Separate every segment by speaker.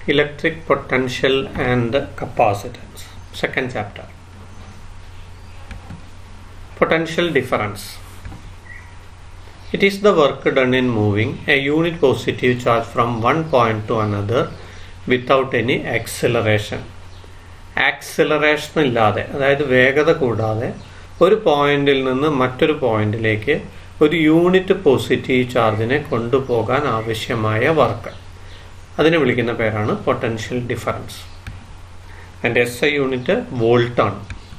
Speaker 1: electric potential and capacitance second chapter potential difference it is the work done in moving a unit positive charge from one point to another without any acceleration acceleration ഇല്ലാതെ അതായത് വേഗത കൂടാതെ ഒരു പോയിന്റിൽ നിന്ന് മറ്റൊരു പോയിന്റിലേക്ക് ഒരു യൂണിറ്റ് പോസിറ്റീവ് ചാർജിനെ കൊണ്ടുപോകാൻ ആവശ്യമായ വർക്ക് അതിനെ വിളിക്കുന്ന പേരാണ് പൊട്ടൻഷ്യൽ ഡിഫറൻസ് അതിൻ്റെ എസ് ഐ യൂണിറ്റ് വോൾട്ടാണ്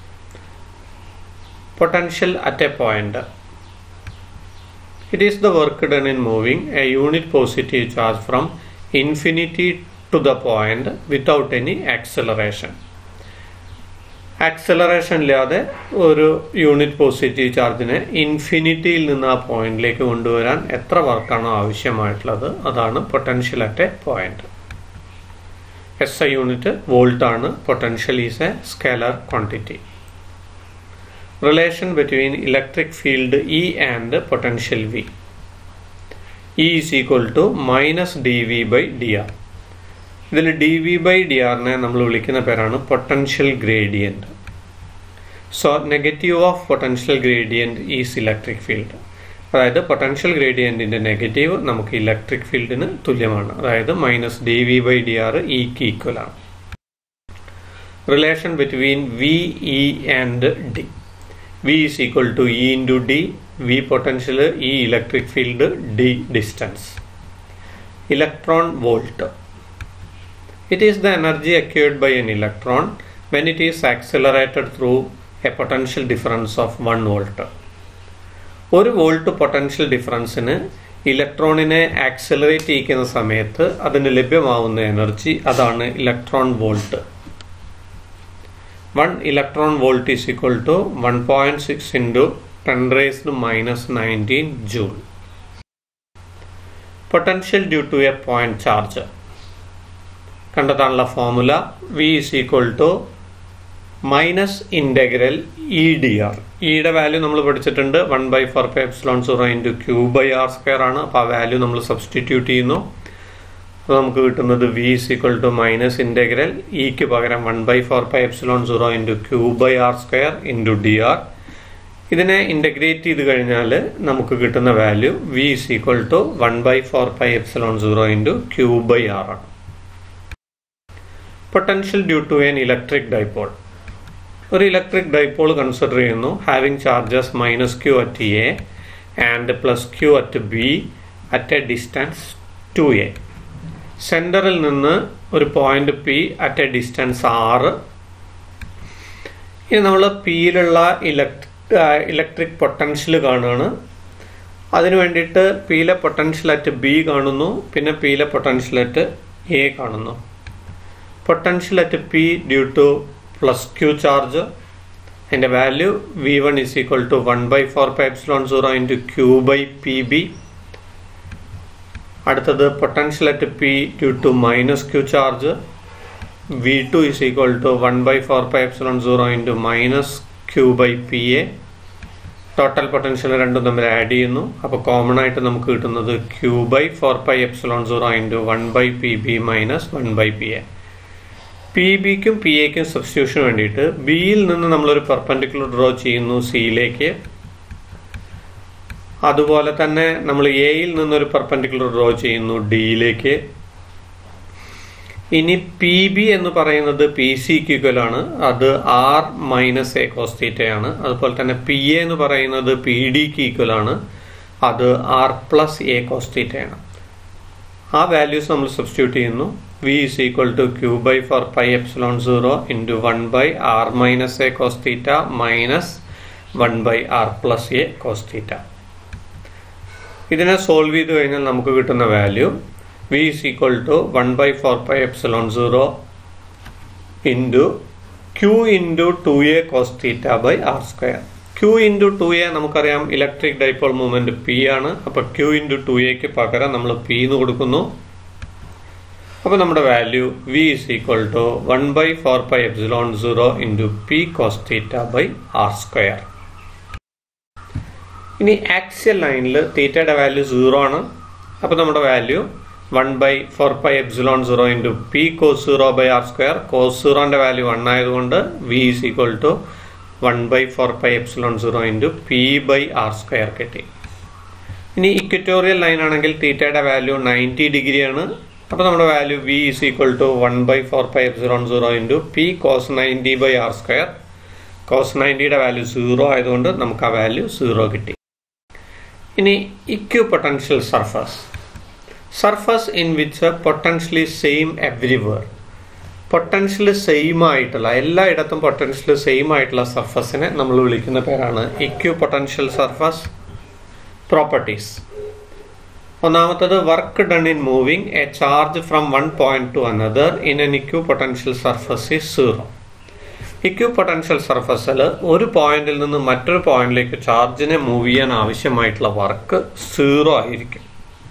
Speaker 1: potential at a point it is the work done in moving a unit positive charge from infinity to the point without any acceleration acceleration ഇല്ലാതെ ഒരു യൂണിറ്റ് പോസിറ്റീവ് ചാർജിനെ ഇൻഫിനിറ്റിയിൽ നിന്ന് ആ പോയിന്റിലേക്ക് കൊണ്ടുവരാൻ എത്ര വർക്കാണോ ആവശ്യമായിട്ടുള്ളത് അതാണ് potential at a point S I unit volt ആണ് potential is a scalar quantity relation between electric field E and potential V E is equal to minus D V by D R ഇതിൽ D V by D ആറിനെ നമ്മൾ വിളിക്കുന്ന പേരാണ് potential gradient so negative of potential gradient is electric field അതായത് potential ഗ്രേഡിയൻറ്റിൻ്റെ negative നമുക്ക് electric ഫീൽഡിന് തുല്യമാണ് അതായത് minus D V by D R ഇക്ക് ഈക്വൽ ആണ് relation between V E and D V is equal to E into D V potential E electric field D distance electron volt It is the energy acquired by an electron when it is accelerated through a potential difference of 1 volt. ഒരു volt potential ഡിഫറൻസിന് ഇലക്ട്രോണിനെ ആക്സലറേറ്റ് ചെയ്യിക്കുന്ന സമയത്ത് അതിന് ലഭ്യമാവുന്ന energy അതാണ് electron volt one electron volt is equal to one point six into ten raised minus nineteen joule potential due to a point charge കണ്ടെത്താനുള്ള formula V is equal to minus integral E D R ഇയുടെ value നമ്മൾ പഠിച്ചിട്ടുണ്ട് one by four pi epsilon zero into Q by R square ആണ് അപ്പോൾ ആ value നമ്മൾ substitute ചെയ്യുന്നു അപ്പോൾ നമുക്ക് കിട്ടുന്നത് V is equal to minus integral ഇക്ക് പകരം one by four pi epsilon zero into Q by R square into D R ഇതിനെ ഇൻ്റഗ്രേറ്റ് ചെയ്ത് കഴിഞ്ഞാൽ നമുക്ക് കിട്ടുന്ന value V is equal to one by four pi epsilon zero into Q by R ആണ് potential due to an electric dipole ഒരു electric dipole consider ചെയ്യുന്നു having charges minus Q at A and plus Q at B at a distance two A സെൻറ്ററിൽ നിന്ന് ഒരു point P at a distance R ഇനി നമ്മൾ പിയിലുള്ള electric electric potential കാണുകയാണ് അതിനു വേണ്ടിയിട്ട് പിയിലെ പൊട്ടൻഷ്യൽ അറ്റ് ബി കാണുന്നു പിന്നെ പിയിലെ പൊട്ടൻഷ്യൽ അറ്റ് എ കാണുന്നു potential at P due to plus Q charge അതിൻ്റെ value V one is equal to one by four pi epsilon zero into Q by P B അടുത്തത് potential at P due to minus Q charge V two is equal to one by four pi epsilon zero into minus Q by P A total potential രണ്ടും തമ്മിൽ add ചെയ്യുന്നു അപ്പോൾ common ആയിട്ട് നമുക്ക് കിട്ടുന്നത് Q by four pi epsilon zero into one by P B minus one by P A P ബിക്കും P എക്കും substitution വേണ്ടിയിട്ട് ബിയിൽ നിന്ന് നമ്മളൊരു പെർപ്പൻഡിക്കുലർ ഡ്രോ ചെയ്യുന്നു സിയിലേക്ക് അതുപോലെ തന്നെ നമ്മൾ എയിൽ നിന്നൊരു പെർപ്പൻഡിക്കുലർ ഡ്രോ ചെയ്യുന്നു ഡിയിലേക്ക് ഇനി പി ബി എന്ന് പറയുന്നത് പി സിക്ക് ഈക്വലാണ് അത് ആർ മൈനസ് എ കോസ്റ്റീറ്റയാണ് അതുപോലെ തന്നെ പി എ എന്ന് പറയുന്നത് പി ഡിക്ക് ഈക്വലാണ് അത് ആർ പ്ലസ് എ കോസ്റ്റീറ്റയാണ് ആ വാല്യൂസ് നമ്മൾ സബ്സ്റ്റിറ്റ്യൂട്ട് ചെയ്യുന്നു V is equal to Q by four pi epsilon zero into one by R minus A cos theta minus one by R plus A cos theta ഇതിനെ solve ചെയ്ത് കഴിഞ്ഞാൽ നമുക്ക് കിട്ടുന്ന value V is equal to one by four pi epsilon zero into Q into two A cos theta by R square Q into two A നമുക്കറിയാം electric dipole moment P ആണ് അപ്പോൾ Q into to എക്ക് പകരം നമ്മൾ P എന്ന് കൊടുക്കുന്നു അപ്പോൾ നമ്മുടെ value V is equal to one by four pi epsilon zero into P cos theta by R square ഇനി ആക്സിയൽ ലൈനിൽ തീറ്റയുടെ വാല്യൂ സീറോ ആണ് അപ്പോൾ നമ്മുടെ value one by four pi epsilon zero into P cos zero by R square cos സീറോൻ്റെ value one ആയതുകൊണ്ട് V is equal to one by four pi epsilon zero into P by R square കിട്ടി ഇനി equatorial line ആണെങ്കിൽ തീറ്റയുടെ value ninety ഡിഗ്രിയാണ് അപ്പോൾ നമ്മുടെ value V is equal to one by four pi epsilon zero into P cos ninety by R square cos നയൻറ്റിയുടെ value zero ആയതുകൊണ്ട് നമുക്ക് ആ വാല്യൂ സീറോ കിട്ടി ഇനി equipotential surface surface in which potential is same everywhere potential same ആയിട്ടുള്ള എല്ലായിടത്തും potential same ആയിട്ടുള്ള സർഫസിനെ നമ്മൾ വിളിക്കുന്ന പേരാണ് ഇക്യു പൊട്ടൻഷ്യൽ സർഫസ് പ്രോപ്പർട്ടീസ് ഒന്നാമത്തത് work done in moving a charge from one point to another in N equipotential surface is zero equipotential സർഫസിൽ ഒരു പോയിന്റിൽ നിന്ന് മറ്റൊരു പോയിന്റിലേക്ക് ചാർജിനെ മൂവ് ചെയ്യാൻ ആവശ്യമായിട്ടുള്ള വർക്ക് സീറോ ആയിരിക്കും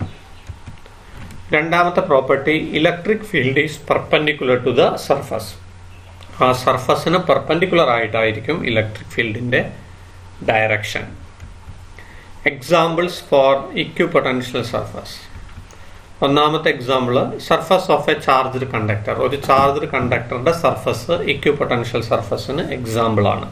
Speaker 1: രണ്ടാമത്തെ property electric field is perpendicular to the surface ആ സർഫസിന് പെർപെൻഡിക്കുലർ ആയിട്ടായിരിക്കും ഇലക്ട്രിക് ഫീൽഡിന്റെ direction examples for equipotential surface ഒന്നാമത്തെ example surface of a charged conductor ഒരു ചാർജ്ഡ് കണ്ടക്ടറുടെ സർഫസ് ഇക്യു പൊട്ടൻഷ്യൽ സർഫസിന് എക്സാമ്പിൾ ആണ്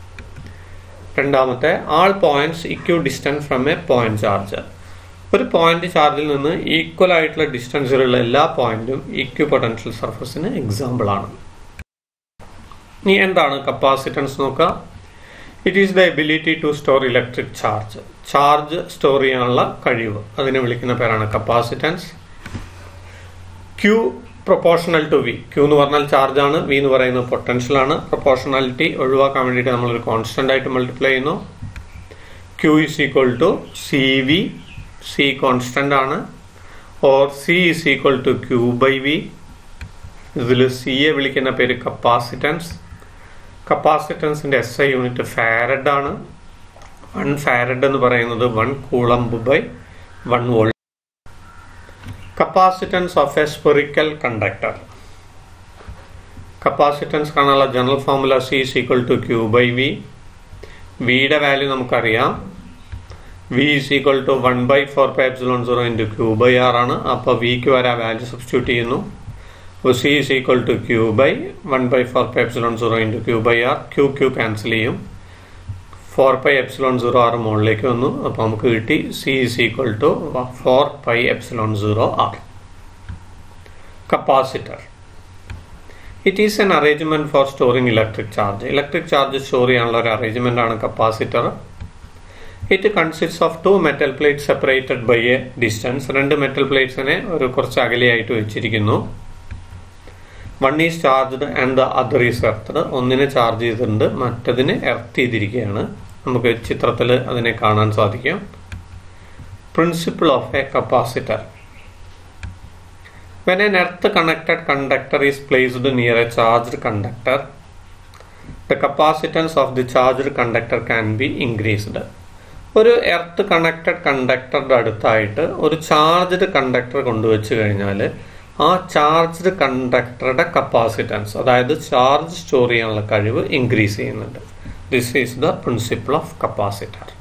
Speaker 1: രണ്ടാമത്തെ all points equidistant from a point charge ഒരു പോയിന്റ് ചാർജിൽ നിന്ന് ഈക്വൽ ആയിട്ടുള്ള ഡിസ്റ്റൻസിലുള്ള എല്ലാ പോയിന്റും ഇക്യു പൊട്ടൻഷ്യൽ സർഫസിന് എക്സാമ്പിൾ ആണ് ഇനി എന്താണ് കപ്പാസിറ്റൻസ് നോക്കുക it is the ability to store electric charge charge store ചെയ്യാനുള്ള കഴിവ് അതിനെ വിളിക്കുന്ന പേരാണ് capacitance Q proportional to V Q എന്ന് പറഞ്ഞാൽ ചാർജ് ആണ് വി എന്ന് പറയുന്നത് പൊട്ടൻഷ്യൽ ആണ് പ്രൊപ്പോർഷണാലിറ്റി ഒഴിവാക്കാൻ വേണ്ടിയിട്ട് നമ്മളൊരു കോൺസ്റ്റന്റ് ആയിട്ട് മൾട്ടിപ്ലൈ ചെയ്യുന്നു Q is equal to C V C constant ആണ് or C is equal to Q by V ഇതിൽ സിയെ വിളിക്കുന്ന പേര് കപ്പാസിറ്റൻസ് കപ്പാസിറ്റൻസിന്റെ എസ് ഐ യൂണിറ്റ് ഫാരഡ് ആണ് വൺ ഫാരഡ് എന്ന് പറയുന്നത് one coulomb by one volt capacitance of a spherical conductor capacitance കാണാനുള്ള general formula C is equal to Q by V വിയുടെ വാല്യൂ നമുക്കറിയാം V is equal to one by four pi epsilon zero into Q by R ആണ് അപ്പോൾ വിക്ക് വരെ ആ value substitute ചെയ്യുന്നു അപ്പോൾ C is equal to Q by one by four pi epsilon zero into Q by R Q Q cancel ചെയ്യും four pi epsilon zero R മുകളിലേക്ക് വന്നു അപ്പോൾ നമുക്ക് കിട്ടി C is equal to four pi epsilon zero R capacitor it is an arrangement for storing electric charge electric charge store ചെയ്യാനുള്ള ഒരു arrangement ആണ് capacitor it consist of two metal plate separated by a distance രണ്ട് metal പ്ലേറ്റ്സിനെ ഒരു കുറച്ച് അകലെയായിട്ട് വെച്ചിരിക്കുന്നു one is charged and the other is earthed ഒന്നിനെ ചാർജ് ചെയ്തിട്ടുണ്ട് മറ്റതിനെ എർത്ത് ചെയ്തിരിക്കുകയാണ് നമുക്ക് ചിത്രത്തിൽ അതിനെ കാണാൻ സാധിക്കും principle of a capacitor when an earth connected conductor is placed near a charged conductor the capacitance of the charged conductor can be increased ഒരു എർത്ത് കണക്റ്റഡ് കണ്ടക്ടറുടെ അടുത്തായിട്ട് ഒരു ചാർജ്ഡ് കണ്ടക്ടർ കൊണ്ടുവച്ച് കഴിഞ്ഞാൽ ആ ചാർജ്ഡ് കണ്ടക്ടറുടെ കപ്പാസിറ്റൻസ് അതായത് ചാർജ് സ്റ്റോർ ചെയ്യാനുള്ള കഴിവ് ഇൻക്രീസ് ചെയ്യുന്നുണ്ട് this is the principle of capacitor